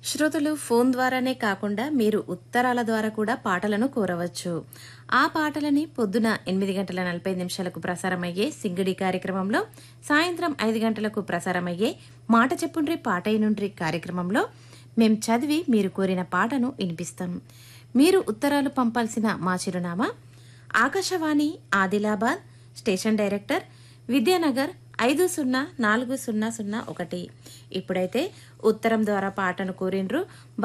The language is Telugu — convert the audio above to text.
శ్రోతలు ఫోన్ ద్వారానే కాకుండా మీరు ఉత్తరాల ద్వారా కూడా పాటలను కోరవచ్చు ఆ పాటలని పొద్దున ఎనిమిది గంటల నలభై నిమిషాలకు ప్రసారమయ్యే సింగిడి కార్యక్రమంలో సాయంత్రం ఐదు గంటలకు ప్రసారమయ్యే మాట చెప్పుండ్రి పాటైనుండ్రి కార్యక్రమంలో మేం చదివి మీరు కోరిన పాటను వినిపిస్తాం మీరు ఉత్తరాలు పంపాల్సిన మా చిరునామా ఆకాశవాణి ఆదిలాబాద్ స్టేషన్ డైరెక్టర్ విద్యానగర్ ఐదు సున్నా నాలుగు సున్నా సున్నా ఒకటి ఇప్పుడైతే ఉత్తరం ద్వారా పాటను కోరిండ్రు